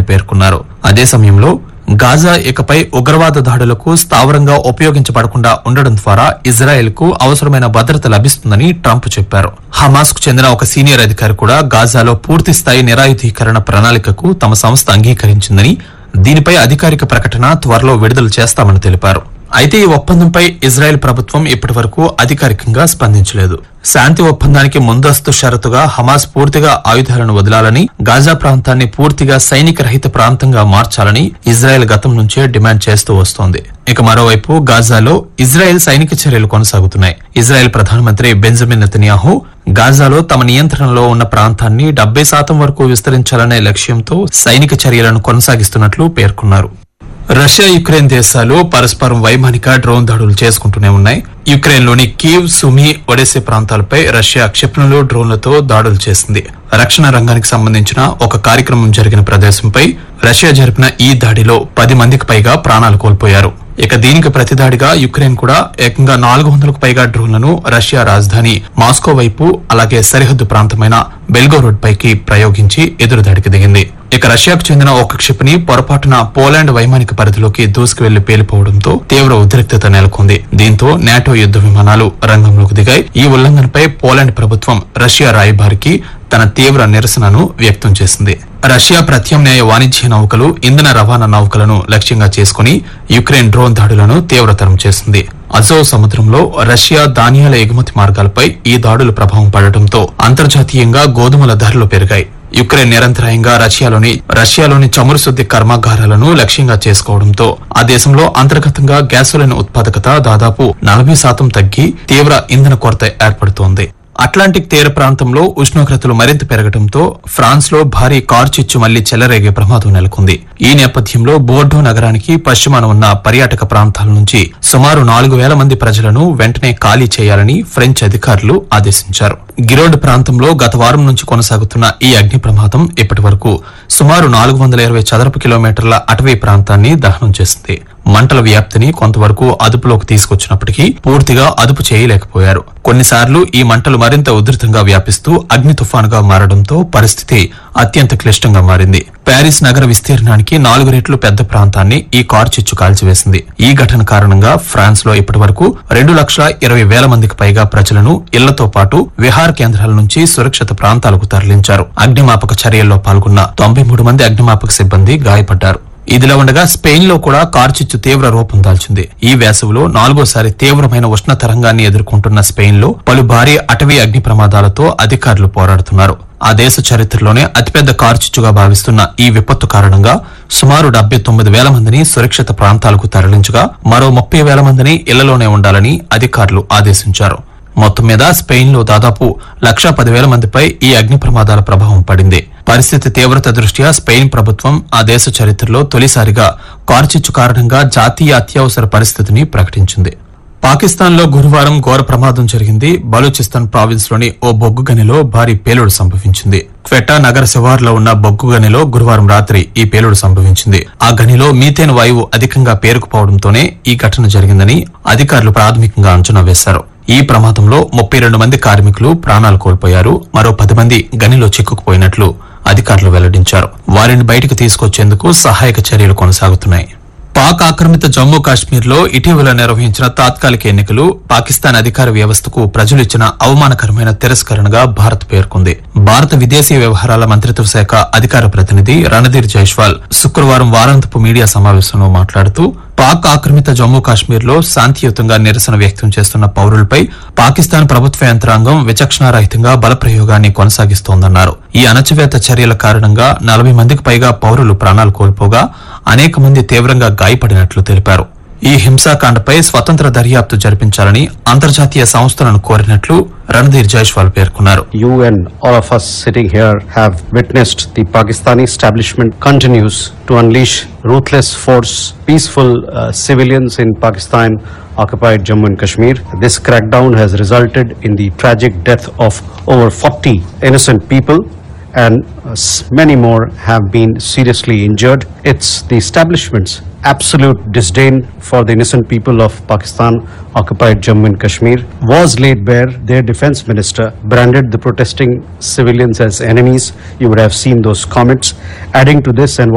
పేర్కొన్నారు అదే సమయంలో గాజా ఇకపై ఉగ్రవాద దాడులకు స్థావరంగా ఉపయోగించబడకుండా ఉండడం ద్వారా ఇజ్రాయెల్ కు అవసరమైన భద్రత లభిస్తుందని ట్రంప్ చెప్పారు హమాస్ కు చెందిన ఒక సీనియర్ అధికారి కూడా గాజాలో పూర్తి స్థాయి నిరాయుధీకరణ ప్రణాళికకు తమ సంస్థ అంగీకరించిందని దీనిపై అధికారిక ప్రకటన త్వరలో విడుదల చేస్తామని తెలిపారు అయితే ఈ ఒప్పందంపై ఇజ్రాయెల్ ప్రభుత్వం ఇప్పటి వరకు అధికారికంగా స్పందించలేదు శాంతి ఒప్పందానికి ముందస్తు షరతుగా హమాస్ పూర్తిగా ఆయుధాలను వదలాలని గాజా ప్రాంతాన్ని పూర్తిగా సైనిక రహిత ప్రాంతంగా మార్చాలని ఇజ్రాయెల్ గతం నుంచే డిమాండ్ చేస్తూ వస్తోంది ఇక మరోవైపు గాజాలో ఇజ్రాయెల్ సైనిక చర్యలు కొనసాగుతున్నాయి ఇజ్రాయెల్ ప్రధానమంత్రి బెంజమిన్ నెతన్యాహు గాజాలో తమ నియంత్రణలో ఉన్న ప్రాంతాన్ని డెబ్బై శాతం వరకు విస్తరించాలనే లక్ష్యంతో సైనిక చర్యలను కొనసాగిస్తున్నట్లు పేర్కొన్నారు రష్యా యుక్రెయిన్ దేశాలు పరస్పరం వైమానిక డ్రోన్ దాడులు చేసుకుంటూనే ఉన్నాయి యుక్రెయిన్ లోని కీవ్ సుమి ఒడెసే ప్రాంతాలపై రష్యా క్షిపణులు డ్రోన్లతో దాడులు చేసింది రక్షణ రంగానికి సంబంధించిన ఒక కార్యక్రమం జరిగిన ప్రదేశంపై రష్యా జరిపిన ఈ దాడిలో పది మందికి పైగా ప్రాణాలు కోల్పోయారు ఇక దీనికి ప్రతిదాడిగా యుక్రెయిన్ కూడా ఏకంగా నాలుగు వందలకు పైగా డ్రోన్లను రష్యా రాజధాని మాస్కో వైపు అలాగే సరిహద్దు ప్రాంతమైన బెల్గోరోడ్ పైకి ప్రయోగించి ఎదురుదాడికి దిగింది ఇక రష్యాకు చెందిన ఒక క్షిపణి పొరపాటున పోలాండ్ వైమానిక పరిధిలోకి దూసుకువెళ్లి పేలిపోవడంతో తీవ్ర ఉద్రిక్తత నెలకొంది దీంతో నాటో యుద్ద విమానాలు రంగంలోకి దిగాయి ఈ ఉల్లంఘనపై పోలాండ్ ప్రభుత్వం రష్యా రాయబారికి తన తీవ్ర నిరసనను వ్యక్తం చేసింది రష్యా ప్రత్యామ్నాయ వాణిజ్య నౌకలు ఇంధన రవాణా నౌకలను లక్ష్యంగా చేసుకుని యుక్రెయిన్ డ్రోన్ దాడులను తీవ్రతరం చేసింది అజోవ్ సముద్రంలో రష్యా ధాన్యాల ఎగుమతి మార్గాలపై ఈ దాడుల ప్రభావం పడటంతో అంతర్జాతీయంగా గోధుమల ధరలు పెరిగాయి యుక్రెయిన్ నిరంతరాయంగా రష్యాలోని రష్యాలోని చమురు శుద్ది కర్మాగారాలను లక్ష్యంగా చేసుకోవడంతో ఆ దేశంలో అంతర్గతంగా గ్యాసోలిన్ ఉత్పాదకత దాదాపు నలభై శాతం తగ్గి తీవ్ర ఇంధన కొరత ఏర్పడుతోంది అట్లాంటిక్ తీర ప్రాంతంలో ఉష్ణోగ్రతలు మరింత పెరగడంతో ఫ్రాన్స్ లో భారీ కార్చిచ్చు మళ్లీ చెలరేగే ప్రమాదం నెలకొంది ఈ నేపథ్యంలో బోర్డో నగరానికి పశ్చిమాన ఉన్న పర్యాటక ప్రాంతాల నుంచి సుమారు నాలుగు వేల మంది ప్రజలను వెంటనే ఖాళీ చేయాలని ఫ్రెంచ్ అధికారులు ఆదేశించారు గిరోడ్ ప్రాంతంలో గత వారం నుంచి కొనసాగుతున్న ఈ అగ్ని ప్రమాదం ఇప్పటి వరకు సుమారు నాలుగు వందల ఇరవై చదరపు కిలోమీటర్ల అటవీ ప్రాంతాన్ని దహనం చేసింది మంటల వ్యాప్తిని కొంతవరకు అదుపులోకి తీసుకొచ్చినప్పటికీ పూర్తిగా అదుపు చేయలేకపోయారు కొన్నిసార్లు ఈ మంటలు మరింత ఉధృతంగా వ్యాపిస్తూ అగ్ని తుఫానుగా మారడంతో పరిస్థితి అత్యంత క్లిష్టంగా మారింది ప్యారిస్ నగర విస్తీర్ణానికి నాలుగు రెట్లు పెద్ద ప్రాంతాన్ని ఈ కార్చిచ్చు కాల్చివేసింది ఈ ఘటన కారణంగా ఫ్రాన్స్ లో ఇప్పటి వరకు రెండు లక్షల ఇరవై వేల మందికి పైగా ప్రజలను ఇళ్లతో పాటు విహార కేంద్రాల నుంచి సురక్షిత ప్రాంతాలకు తరలించారు అగ్నిమాపక చర్యల్లో పాల్గొన్న తొంభై మూడు మంది అగ్నిమాపక సిబ్బంది గాయపడ్డారు ఇదిలా ఉండగా స్పెయిన్ లో కూడా కార్చిచ్చు తీవ్ర రూపం దాల్చింది ఈ వేసవిలో నాలుగోసారి తీవ్రమైన ఉష్ణ తరంగాన్ని ఎదుర్కొంటున్న స్పెయిన్ లో పలు భారీ అటవీ అగ్ని ప్రమాదాలతో అధికారులు పోరాడుతున్నారు ఆ దేశ చరిత్రలోనే అతిపెద్ద కార్చిచ్చుగా భావిస్తున్న ఈ విపత్తు కారణంగా సుమారు డెబ్బై తొమ్మిది వేల మందిని సురక్షిత ప్రాంతాలకు తరలించగా మరో ముప్పై వేల మందిని ఇళ్లలోనే ఉండాలని అధికారులు ఆదేశించారు మొత్తం మీద స్పెయిన్ లో దాదాపు లక్షా పదివేల మందిపై ఈ అగ్ని ప్రమాదాల ప్రభావం పడింది పరిస్థితి తీవ్రత దృష్ట్యా స్పెయిన్ ప్రభుత్వం ఆ దేశ చరిత్రలో తొలిసారిగా కార్చిచ్చు కారణంగా జాతీయ అత్యవసర పరిస్థితిని ప్రకటించింది పాకిస్తాన్ లో గురువారం ఘోర ప్రమాదం జరిగింది బలూచిస్తాన్ ప్రావిన్స్ లోని ఓ బొగ్గు గనిలో భారీ పేలుడు సంభవించింది క్వెటా నగర శివార్లో ఉన్న బొగ్గు గనిలో గురువారం రాత్రి ఈ పేలుడు సంభవించింది ఆ గనిలో మీథేన్ వాయువు అధికంగా పేరుకుపోవడంతోనే ఈ ఘటన జరిగిందని అధికారులు ప్రాథమికంగా అంచనా వేశారు ఈ ప్రమాదంలో ముప్పై రెండు మంది కార్మికులు ప్రాణాలు కోల్పోయారు మరో పది మంది గనిలో చిక్కుకుపోయినట్లు అధికారులు వెల్లడించారు వారిని బయటకు తీసుకొచ్చేందుకు సహాయక చర్యలు కొనసాగుతున్నాయి పాక్ ఆక్రమిత జమ్మూ కాశ్మీర్ లో ఇటీవల నిర్వహించిన తాత్కాలిక ఎన్నికలు పాకిస్తాన్ అధికార వ్యవస్థకు ప్రజలు ఇచ్చిన అవమానకరమైన తిరస్కరణగా భారత్ పేర్కొంది భారత విదేశీ వ్యవహారాల మంత్రిత్వ శాఖ అధికార ప్రతినిధి రణధీర్ జైష్వాల్ శుక్రవారం వారాంతపు మీడియా సమావేశంలో మాట్లాడుతూ పాక్ ఆక్రమిత జమ్మూ కాశ్మీర్ లో శాంతియుతంగా నిరసన వ్యక్తం చేస్తున్న పౌరులపై పాకిస్తాన్ ప్రభుత్వ యంత్రాంగం విచక్షణారహితంగా బలప్రయోగాన్ని కొనసాగిస్తోందన్నారు ఈ అణచివేత చర్యల కారణంగా నలభై మందికి పైగా పౌరులు ప్రాణాలు కోల్పోగా అనేక మంది తీవ్రంగా గాయపడినట్లు తెలిపారు ఈ హింసాకాండపై స్వతంత్ర దర్యాప్తు జరిపించాలని అంతర్జాతీయ సంస్థలను కోరినట్లు రణధీర్ జైష్వాల్ పేర్కొన్నారు You and all of us sitting here have witnessed the Pakistani establishment continues to unleash ruthless force, peaceful uh, civilians in Pakistan occupied Jammu and Kashmir. This crackdown has resulted in the tragic death of over 40 innocent people and uh, s- many more have been seriously injured. It's the establishment's absolute disdain for the innocent people of Pakistan occupied Jammu and Kashmir was laid bare. Their defense minister branded the protesting civilians as enemies. You would have seen those comments. Adding to this and